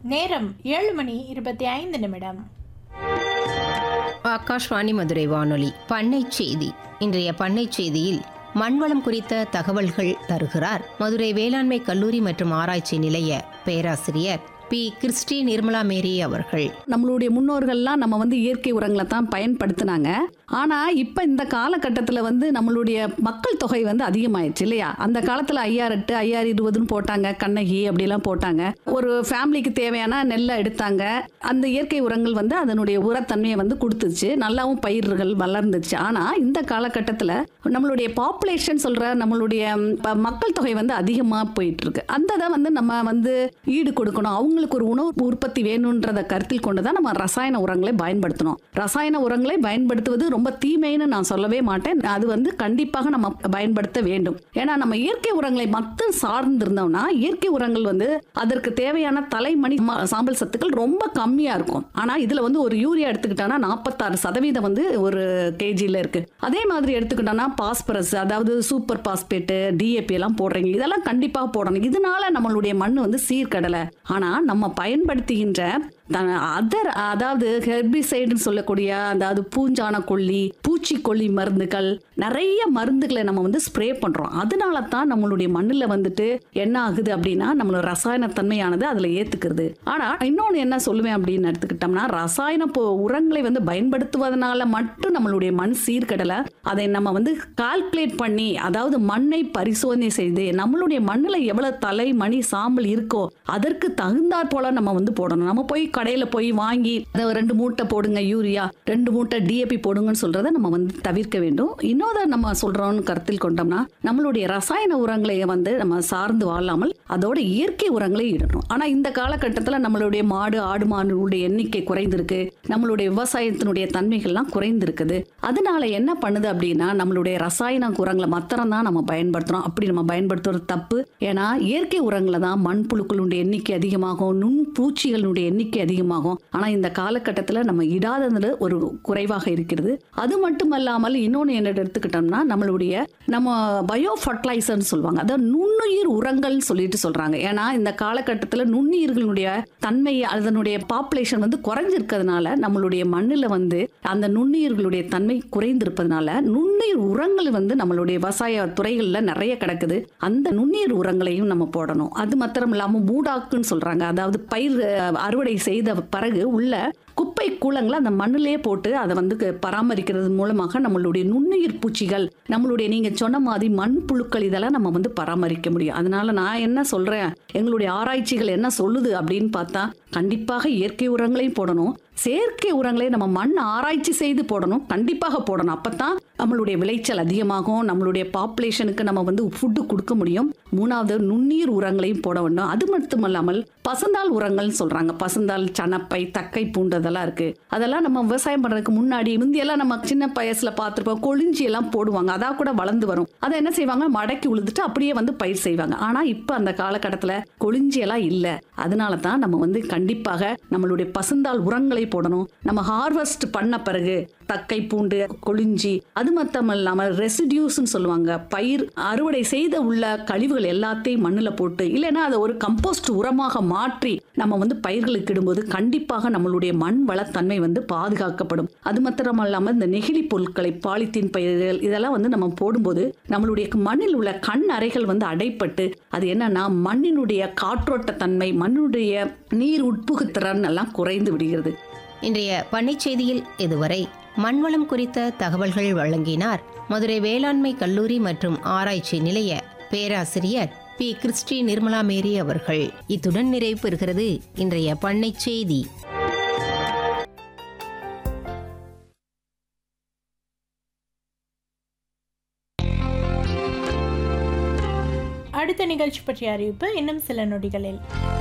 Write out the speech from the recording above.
நேரம் ஏழு மணி இருபத்தி ஐந்து நிமிடம் ஆகாஷ்வாணி மதுரை வானொலி பண்ணை செய்தி இன்றைய பண்ணை செய்தியில் மண்வளம் குறித்த தகவல்கள் தருகிறார் மதுரை வேளாண்மை கல்லூரி மற்றும் ஆராய்ச்சி நிலைய பேராசிரியர் பி கிறிஸ்டி நிர்மலா மேரி அவர்கள் நம்மளுடைய முன்னோர்கள்லாம் நம்ம வந்து இயற்கை உரங்களை தான் பயன்படுத்தினாங்க ஆனா இப்ப இந்த காலகட்டத்தில் வந்து நம்மளுடைய மக்கள் தொகை வந்து அதிகமாயிடுச்சு இல்லையா அந்த காலத்துல ஐயாறு எட்டு ஐயாறு இருபதுன்னு போட்டாங்க கண்ணகி அப்படிலாம் போட்டாங்க ஒரு ஃபேமிலிக்கு தேவையான நெல்லை எடுத்தாங்க அந்த இயற்கை உரங்கள் வந்து அதனுடைய உரத்தன்மையை வந்து கொடுத்துச்சு நல்லாவும் பயிர்கள் வளர்ந்துச்சு ஆனா இந்த காலகட்டத்தில் நம்மளுடைய பாப்புலேஷன் சொல்ற நம்மளுடைய ம், ப- மக்கள் தொகை வந்து அதிகமா போயிட்டு இருக்கு அந்த இதை வந்து நம்ம வந்து ஈடு கொடுக்கணும் அவங்களுக்கு ஒரு உணவு உற்பத்தி வேணுன்றத கருத்தில் கொண்டு தான் நம்ம ரசாயன உரங்களை பயன்படுத்தணும் ரசாயன உரங்களை பயன்படுத்துவது ரொம்ப தீமைன்னு நான் சொல்லவே மாட்டேன் அது வந்து கண்டிப்பாக நம்ம பயன்படுத்த வேண்டும் ஏன்னா நம்ம இயற்கை உரங்களை மட்டும் சார்ந்திருந்தோம்னா இயற்கை உரங்கள் வந்து அதற்கு தேவையான தலைமணி ம- சாம்பல் சத்துக்கள் ரொம்ப கம்மியா இருக்கும் ஆனா இதுல வந்து ஒரு யூரியா எடுத்துக்கிட்டோம்னா நாற்பத்தாறு சதவீதம் வந்து ஒரு கேஜில இருக்கு அதே மாதிரி எடுத்துக்கிட்டோம்னா பாஸ்பரஸ் அதாவது சூப்பர் பாஸ்பேட்டு டிஏபி எல்லாம் போடுறீங்க இதெல்லாம் கண்டிப்பாக போடணும் இதனால நம்மளுடைய மண் வந்து சீர்கடலை ஆனா நம்ம பயன்படுத்துகின்ற அதர் அதாவது ஹெர்பிசைடுன்னு சொல்லக்கூடிய அதாவது பூஞ்சான கொல்லி பூச்சிக்கொல்லி மருந்துகள் நிறைய மருந்துகளை நம்ம வந்து ஸ்ப்ரே பண்றோம் அதனால தான் நம்மளுடைய மண்ணில் வந்துட்டு என்ன ஆகுது அப்படின்னா நம்மளோட ரசாயன தன்மையானது அதுல ஏத்துக்கிறது ஆனா இன்னொன்னு என்ன சொல்லுவேன் அப்படின்னு எடுத்துக்கிட்டோம்னா ரசாயன பொ- உரங்களை வந்து பயன்படுத்துவதனால மட்டும் நம்மளுடைய மண் சீர்கடலை அதை நம்ம வந்து கால்குலேட் பண்ணி அதாவது மண்ணை பரிசோதனை செய்து நம்மளுடைய மண்ணில் எவ்வளவு தலை மணி சாம்பல் இருக்கோ அதற்கு தகுந்தாற் போல நம்ம வந்து போடணும் நம்ம போய் கடையில போய் வாங்கி அதை ரெண்டு மூட்டை போடுங்க யூரியா ரெண்டு மூட்டை டிஏபி போடுங்கன்னு சொல்றதை நம்ம வந்து தவிர்க்க வேண்டும் இன்னொரு நம்ம சொல்றோம்னு கருத்தில் கொண்டோம்னா நம்மளுடைய ரசாயன உரங்களை வந்து நம்ம சார்ந்து வாழாமல் அதோட இயற்கை உரங்களை இடணும் ஆனா இந்த காலகட்டத்தில் நம்மளுடைய மாடு ஆடு மாடுடைய எண்ணிக்கை குறைந்திருக்கு நம்மளுடைய விவசாயத்தினுடைய தன்மைகள்லாம் குறைந்திருக்குது அதனால என்ன பண்ணுது அப்படின்னா நம்மளுடைய ரசாயன உரங்களை மாத்திரம் தான் நம்ம பயன்படுத்துறோம் அப்படி நம்ம பயன்படுத்துறது தப்பு ஏன்னா இயற்கை உரங்களை தான் மண்புழுக்களுடைய எண்ணிக்கை அதிகமாகும் நுண் பூச்சிகளுடைய எண்ணிக்கை அதிகமாகும் ஆனா இந்த காலகட்டத்தில் நம்ம இடாதது ஒரு குறைவாக இருக்கிறது அது மட்டுமல்லாமல் இன்னொன்று என்ன எடுத்துக்கிட்டோம்னா நம்மளுடைய நம்ம பயோ ஃபர்டிலைசர்னு சொல்லுவாங்க அதாவது நுண்ணுயிர் உரங்கள்னு சொல்லிட்டு சொல்றாங்க ஏன்னா இந்த காலகட்டத்தில் நுண்ணுயிர்களுடைய தன்மை அதனுடைய பாப்புலேஷன் வந்து குறைஞ்சிருக்கிறதுனால நம்மளுடைய மண்ணில் வந்து அந்த நுண்ணுயிர்களுடைய தன்மை குறைந்திருப்பதனால நுண்ணுயிர் உரங்கள் வந்து நம்மளுடைய விவசாய துறைகளில் நிறைய கிடக்குது அந்த நுண்ணுயிர் உரங்களையும் நம்ம போடணும் அது மாத்திரம் இல்லாமல் மூடாக்குன்னு சொல்றாங்க அதாவது பயிர் அஹ், அறுவடை செய்த பிறகு உள்ள குப்பை கூலங்களை அந்த மண்ணிலேயே போட்டு அதை வந்து க- பராமரிக்கிறது மூலமாக நம்மளுடைய நுண்ணுயிர் பூச்சிகள் நம்மளுடைய நீங்க சொன்ன மாதிரி மண் புழுக்கள் இதெல்லாம் நம்ம வந்து பராமரிக்க முடியும் அதனால நான் என்ன சொல்றேன் எங்களுடைய ஆராய்ச்சிகள் என்ன சொல்லுது அப்படின்னு பார்த்தா கண்டிப்பாக இயற்கை உரங்களையும் போடணும் செயற்கை உரங்களை நம்ம மண் ஆராய்ச்சி செய்து போடணும் கண்டிப்பாக போடணும் அப்பதான் நம்மளுடைய விளைச்சல் அதிகமாகும் நம்மளுடைய பாப்புலேஷனுக்கு நம்ம வந்து ஃபுட்டு கொடுக்க முடியும் மூணாவது நுண்ணீர் உரங்களையும் போட வேண்டும் அது மட்டுமல்லாமல் பசந்தாள் உரங்கள்னு சொல்றாங்க பசந்தாள் சனப்பை தக்கை பூண்டதெல்லாம் இருக்கு அதெல்லாம் நம்ம விவசாயம் பண்றதுக்கு முன்னாடி முந்தியெல்லாம் நம்ம சின்ன வயசுல பார்த்துருப்போம் கொழிஞ்சி எல்லாம் போடுவாங்க அதா கூட வளர்ந்து வரும் அதை என்ன செய்வாங்க மடக்கி உழுதுட்டு அப்படியே வந்து பயிர் செய்வாங்க ஆனா இப்ப அந்த காலகட்டத்துல கொழிஞ்சி எல்லாம் இல்ல அதனால தான் நம்ம வந்து கண்டிப்பாக நம்மளுடைய பசுந்தாள் உரங்களை போடணும் நம்ம ஹார்வெஸ்ட் பண்ண பிறகு தக்கை பூண்டு கொழிஞ்சி அது மட்டும் இல்லாமல் ரெசிடியூஸ்னு சொல்லுவாங்க பயிர் அறுவடை செய்த உள்ள கழிவுகள் எல்லாத்தையும் மண்ணில் போட்டு இல்லைன்னா அதை ஒரு கம்போஸ்ட் உரமாக மாற்றி நம்ம வந்து பயிர்களுக்கு இடும்போது கண்டிப்பாக நம்மளுடைய மண் வளத்தன்மை வந்து பாதுகாக்கப்படும் அது மாத்திரம் இல்லாமல் இந்த நெகிழி பொருட்களை பாலித்தீன் பயிர்கள் இதெல்லாம் வந்து நம்ம போடும்போது நம்மளுடைய மண்ணில் உள்ள கண் அறைகள் வந்து அடைப்பட்டு அது என்னன்னா மண்ணினுடைய காற்றோட்ட தன்மை மண்ணுடைய நீர் உட்புகுத்திறன் எல்லாம் குறைந்து விடுகிறது இன்றைய பண்ணை செய்தியில் இதுவரை மண்வளம் குறித்த தகவல்கள் வழங்கினார் மதுரை வேளாண்மை கல்லூரி மற்றும் ஆராய்ச்சி நிலைய பேராசிரியர் பி கிறிஸ்டி நிர்மலா மேரி அவர்கள் இத்துடன் நிறைவு பெறுகிறது இன்றைய பண்ணை செய்தி அடுத்த நிகழ்ச்சி பற்றிய அறிவிப்பு இன்னும் சில நொடிகளில்